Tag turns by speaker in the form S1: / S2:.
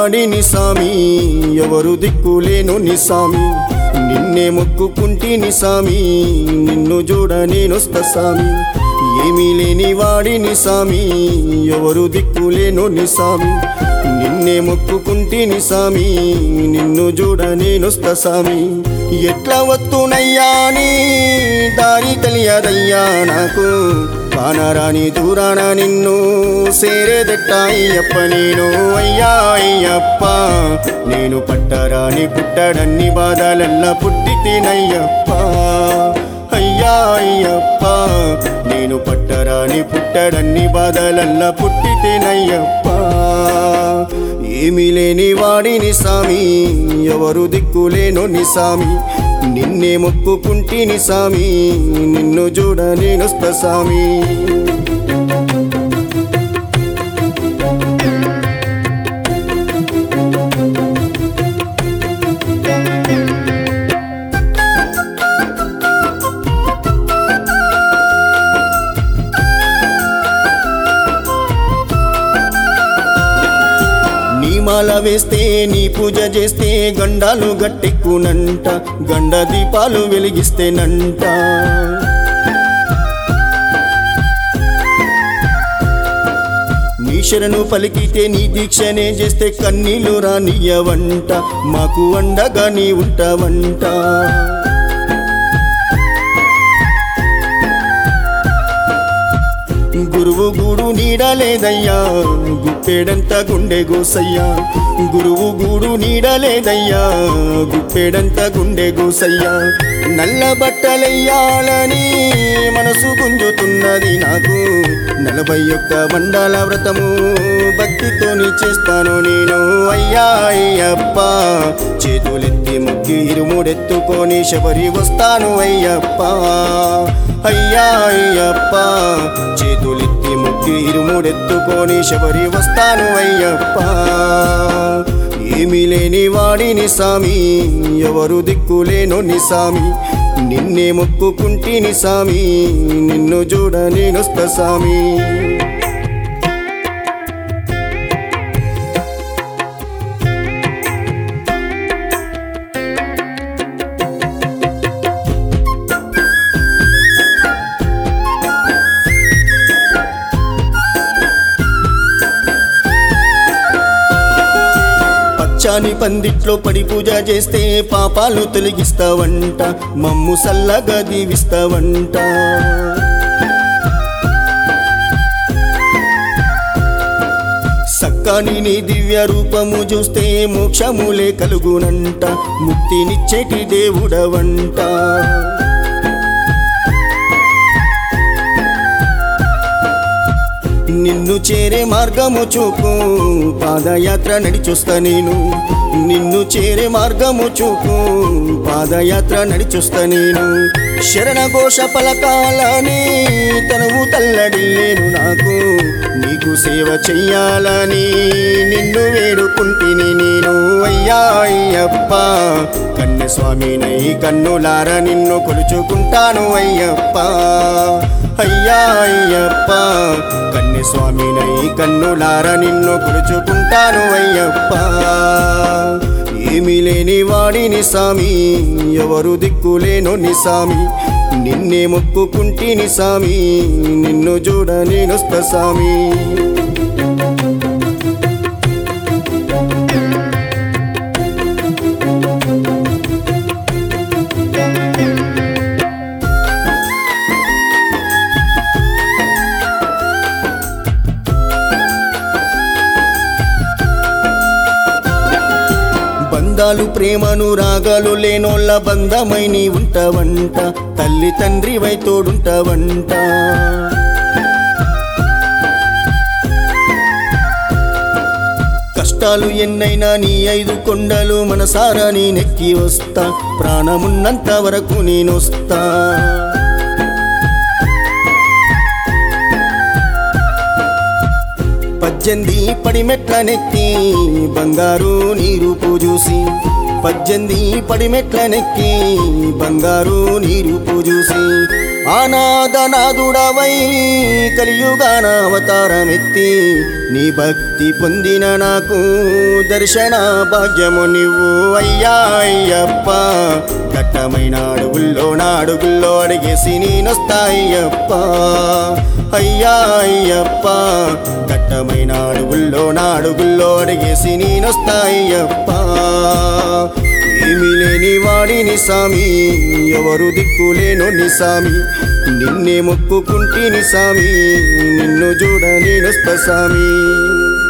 S1: వాడిని సామి ఎవరు దిక్కులేను ని సామి నిన్నే మొక్కుకుంటిని సామి నిన్ను చూడ నేనొస్తా సామి ఏమీ లేని వాడిని సామి ఎవరు దిక్కులేను ని సామి నిన్నే మొక్కుకుంటిని సామి నిన్ను చూడ నేనొస్తా సామి ఎట్లా వత్తునయ్యా నీ దారి తెలియదయ్యా నాకు కానరాని దూరాన నిన్ను సేరేదెట్ట అయ్యప్ప నేను అయ్యా అయ్యప్ప నేను పట్టరాని పుట్టడన్ని బాధలల్లా పుట్టి తినయ్యప్ప అయ్యా అయ్యప్ప నేను పట్టరాని పుట్టడన్ని బాధలల్లా పుట్టి తినయ్యప్ప ఏమీ లేని వాడిని సామి ఎవరు దిక్కులేను ని సామి నిన్నే మొక్కుకుంటిని సామి నిన్ను చూడ నేనొస్తా సామి నీ మాల వేస్తే నీ పూజ చేస్తే గండాలు గట్టెక్కునంట గండ దీపాలు వెలిగిస్తేనంట నీ శరణు పలికితే నీ దీక్షనే చేస్తే కన్నీళ్ళు రానియవంట మాకు అండగా నీ ఉంటావంట గురువు గూడు నీడలేదయ్యా గుప్పెడంత గుండె గోసయ్యా గురువు గూడు నీడలేదయ్యా గుప్పెడంత గుండె గోసయ్యా నల్ల బట్టలెయ్యాలని మనసు గుంజుతున్నది నాకు నలభై ఒక్క మండల వ్రతము భక్తితోని చేస్తాను నేను అయ్యా అయ్యప్ప చేతులెత్తి ముక్కి ఇరుముడెత్తుకొని శబరి వస్తాను అయ్యప్ప అయ్యా అయ్యప్ప చేతులెత్తి ముక్కి ఇరుముడెత్తుకొని శబరి వస్తాను అయ్యప్ప ఏమీ లేని వాడిని సామి ఎవరు దిక్కులేను ని సామి నిన్నే మొక్కుకుంటిని సామి నిన్ను చూడ నేనొస్తా సామి పచ్చాని పందిట్లో పడి పూజ చేస్తే పాపాలు తొలగిస్తావంట మమ్ము సల్లగా దీవిస్తావంట సక్కాని నీ దివ్య రూపము చూస్తే మోక్షములే కలుగునంట ముక్తినిచ్చేటి దేవుడవంట నిన్ను చేరే మార్గము చూపు పాదయాత్ర నడిచొస్తా నేను నిన్ను చేరే మార్గము చూపు పాదయాత్ర నడిచొస్తా నేను శరణ ఘోష పలకాలని తనువు తల్లడిల్లేను నాకు నీకు సేవ చెయ్యాలని నిన్ను వేడుకుంటిని నేను అయ్యా అయ్యప్ప కన్నె స్వామినై కన్నులార నిన్ను కొలుచుకుంటాను అయ్యప్ప అయ్యా అయ్యప్ప కన్నె స్వామినై కన్నులార నిన్ను కొలుచుకుంటాను అయ్యప్ప ఏమీ లేని వాడిని సామి ఎవరు దిక్కులేను ని సామి నిన్నే మొక్కుకుంటిని సామి నిన్ను చూడ నేనొస్తా సామి బంధాలు ప్రేమను రాగాలు లేనోళ్ళ బంధమై నీ ఉంటావంట తల్లి తండ్రి వై తోడుంటావంట కష్టాలు ఎన్నైనా నీ ఐదు కొండలు మనసారా నీ నెక్కి వస్తా ప్రాణమున్నంత వరకు నేనొస్తా పద్దెనిమిది పడిమెట్ల నెక్కి బంగారు నీ రూపు చూసి పద్దెనిమిది పడిమెట్ల నెక్కి బంగారు నీ రూపు చూసి ఆనాదనాదుడవై కలియుగాన అవతారమెత్తి నీ భక్తి పొందిన నాకు దర్శన భాగ్యము నువ్వు అయ్యా అయ్యప్ప దట్టమైన అడుగుల్లో నా అడుగుల్లో అడిగేసి నేనొస్తాయ్యప్ప అయ్యా అయ్యప్ప దట్టమైన అడుగుల్లో నా అడుగుల్లో అడిగేసి నేనొస్తాయ్యప్ప ఏమి లేని వాడిని సామి ఎవరు దిక్కులేనో నిసామి నిన్నే మొక్కుకుంటిని సామి నిన్ను చూడ నేనొస్తా సామి